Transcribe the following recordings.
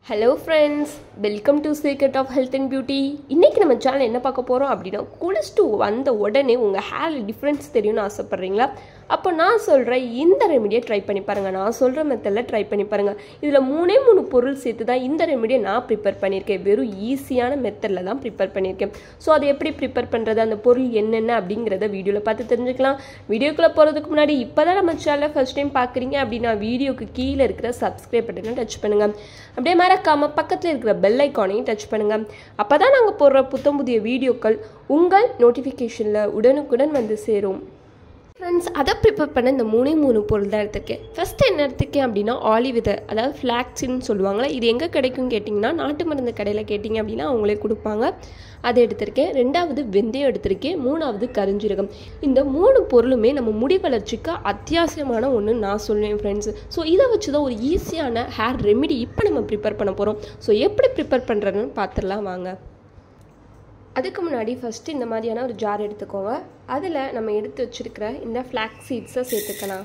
hello friends welcome to secret of health and beauty இன்றைக்கி நம்ம channel என்ன பார்க்க போகிறோம் அப்படின்னா குளிச்சுட்டு வந்த உடனே உங்கள் ஹேரில் டிஃப்ரென்ஸ் தெரியும்னு ஆசைப்பட்றீங்களா அப்போ நான் சொல்கிறேன் இந்த ரெமிடியை ட்ரை பண்ணி பாருங்கள் நான் சொல்கிற மெத்தடில் ட்ரை பண்ணி பாருங்கள் இதில் மூணே மூணு பொருள் சேர்த்து தான் இந்த ரெமிடியை நான் ப்ரிப்பேர் பண்ணியிருக்கேன் வெறும் ஈஸியான மெத்தடில் தான் ப்ரிப்பேர் பண்ணியிருக்கேன் ஸோ அதை எப்படி ப்ரிப்பேர் பண்ணுறது அந்த பொருள் என்னென்ன அப்படிங்கிறத வீடியோவில் பார்த்து தெரிஞ்சுக்கலாம் வீடியோக்குள்ளே போகிறதுக்கு முன்னாடி இப்போ தான் நம்ம சேனலை ஃபஸ்ட் டைம் பார்க்குறீங்க அப்படின்னா வீடியோக்கு கீழே இருக்கிற சப்ஸ்கிரைப் பட்டனை டச் பண்ணுங்கள் அப்படியே மறக்காமல் பக்கத்தில் இருக்கிற பெல் ஐக்கானையும் டச் பண்ணுங்கள் அப்போ தான் நாங்கள் போடுற புத்தம் புதிய வீடியோக்கள் உங்கள் நோட்டிஃபிகேஷனில் உடனுக்குடன் வந்து சேரும் ஃப்ரெண்ட்ஸ் அதை ப்ரிப்பேர் பண்ண இந்த மூணே மூணு பொருள் தான் எடுத்திருக்கேன் ஃபஸ்ட்டு என்ன எடுத்திருக்கேன் அப்படின்னா ஆலி விதை அதாவது ஃப்ளாக்ஸின்னு சொல்லுவாங்களே இது எங்கே கிடைக்கும் கேட்டிங்கன்னா நாட்டு மருந்து கடையில் கேட்டிங்க அப்படின்னா அவங்களே கொடுப்பாங்க அதை எடுத்திருக்கேன் ரெண்டாவது வெந்தயம் எடுத்திருக்கேன் மூணாவது கருஞ்சீரகம் இந்த மூணு பொருளுமே நம்ம முடி வளர்ச்சிக்கு அத்தியாவசியமான ஒன்று நான் சொல்லுவேன் ஃப்ரெண்ட்ஸ் ஸோ இதை வச்சு தான் ஒரு ஈஸியான ஹேர் ரெமிடி இப்போ நம்ம ப்ரிப்பேர் பண்ண போகிறோம் ஸோ எப்படி ப்ரிப்பேர் பண்ணுறதுன்னு பார்த்துடலாம் வாங்க அதுக்கு முன்னாடி ஃபஸ்ட்டு இந்த மாதிரியான ஒரு ஜார் எடுத்துக்கோங்க அதில் நம்ம எடுத்து வச்சுருக்கிற இந்த ஃப்ளாக் சீட்ஸை சேர்த்துக்கலாம்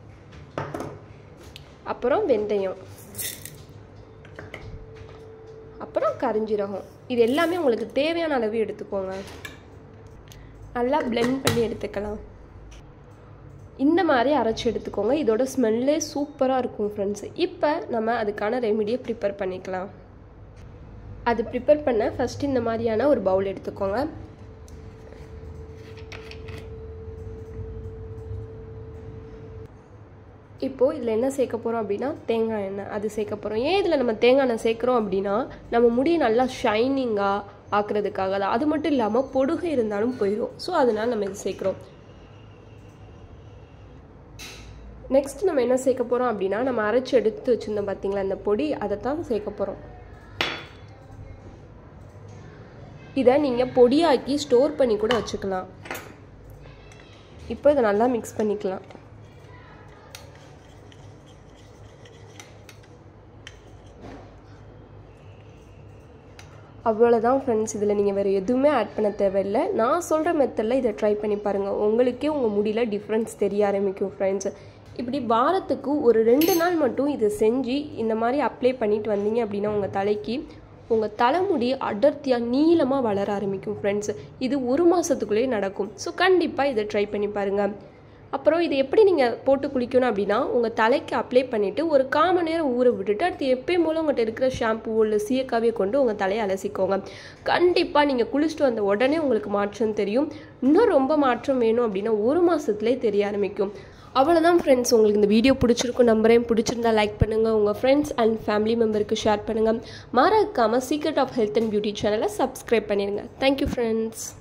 அப்புறம் வெந்தயம் அப்புறம் கரிஞ்சீரகம் இது எல்லாமே உங்களுக்கு தேவையான அளவு எடுத்துக்கோங்க நல்லா பிளெண்ட் பண்ணி எடுத்துக்கலாம் இந்த மாதிரி அரைச்சி எடுத்துக்கோங்க இதோட ஸ்மெல்லே சூப்பராக இருக்கும் ஃப்ரெண்ட்ஸ் இப்போ நம்ம அதுக்கான ரெமிடியை ப்ரிப்பேர் பண்ணிக்கலாம் அது ப்ரிப்பேர் பண்ண ஃபஸ்ட்டு இந்த மாதிரியான ஒரு பவுல் எடுத்துக்கோங்க இப்போது இதில் என்ன சேர்க்க போகிறோம் அப்படின்னா தேங்காய் எண்ணெய் அது சேர்க்க போகிறோம் ஏன் இதில் நம்ம தேங்காய் எண்ணெய் சேர்க்குறோம் அப்படின்னா நம்ம முடியை நல்லா ஷைனிங்காக ஆக்குறதுக்காக தான் அது மட்டும் இல்லாமல் பொடுகை இருந்தாலும் போயிடும் ஸோ அதனால் நம்ம இது சேர்க்குறோம் நெக்ஸ்ட் நம்ம என்ன சேர்க்க போகிறோம் அப்படின்னா நம்ம அரைச்சி எடுத்து வச்சுருந்தோம் பார்த்தீங்களா இந்த பொடி அதை தான் சேர்க்க போகிறோம் இதை நீங்கள் பொடியாக்கி ஸ்டோர் பண்ணி கூட வச்சுக்கலாம் இப்போ இதை நல்லா மிக்ஸ் பண்ணிக்கலாம் அவ்வளோதான் ஃப்ரெண்ட்ஸ் இதில் நீங்கள் வேறு எதுவுமே ஆட் பண்ண தேவையில்லை நான் சொல்கிற மெத்தடில் இதை ட்ரை பண்ணி பாருங்கள் உங்களுக்கே உங்கள் முடியல டிஃப்ரென்ஸ் தெரிய ஆரம்பிக்கும் ஃப்ரெண்ட்ஸ் இப்படி வாரத்துக்கு ஒரு ரெண்டு நாள் மட்டும் இதை செஞ்சு இந்த மாதிரி அப்ளை பண்ணிட்டு வந்தீங்க அப்படின்னா உங்கள் தலைக்கு உங்கள் தலைமுடி அடர்த்தியாக நீளமாக வளர ஆரம்பிக்கும் ஃப்ரெண்ட்ஸ் இது ஒரு மாதத்துக்குள்ளேயே நடக்கும் ஸோ கண்டிப்பாக இதை ட்ரை பண்ணி பாருங்கள் அப்புறம் இது எப்படி நீங்கள் போட்டு குளிக்கணும் அப்படின்னா உங்கள் தலைக்கு அப்ளை பண்ணிவிட்டு ஒரு காம நேரம் ஊற விட்டுட்டு அடுத்து எப்பயும் போல் உங்கள்கிட்ட இருக்கிற ஷாம்பு இல்லை சீயக்காவே கொண்டு உங்கள் தலையை அலசிக்கோங்க கண்டிப்பாக நீங்கள் குளிச்சுட்டு வந்த உடனே உங்களுக்கு மாற்றம் தெரியும் இன்னும் ரொம்ப மாற்றம் வேணும் அப்படின்னா ஒரு மாதத்துலேயே தெரிய ஆரம்பிக்கும் அவ்வளோதான் ஃப்ரெண்ட்ஸ் உங்களுக்கு இந்த வீடியோ பிடிச்சிருக்கும் நம்பரையும் பிடிச்சிருந்தா லைக் பண்ணுங்கள் உங்கள் ஃப்ரெண்ட்ஸ் அண்ட் ஃபேமிலி மெம்பருக்கு ஷேர் பண்ணுங்கள் மறக்காமல் secret of health and beauty சேனலை சப்ஸ்கிரைப் பண்ணிடுங்க தேங்க்யூ ஃப்ரெண்ட்ஸ்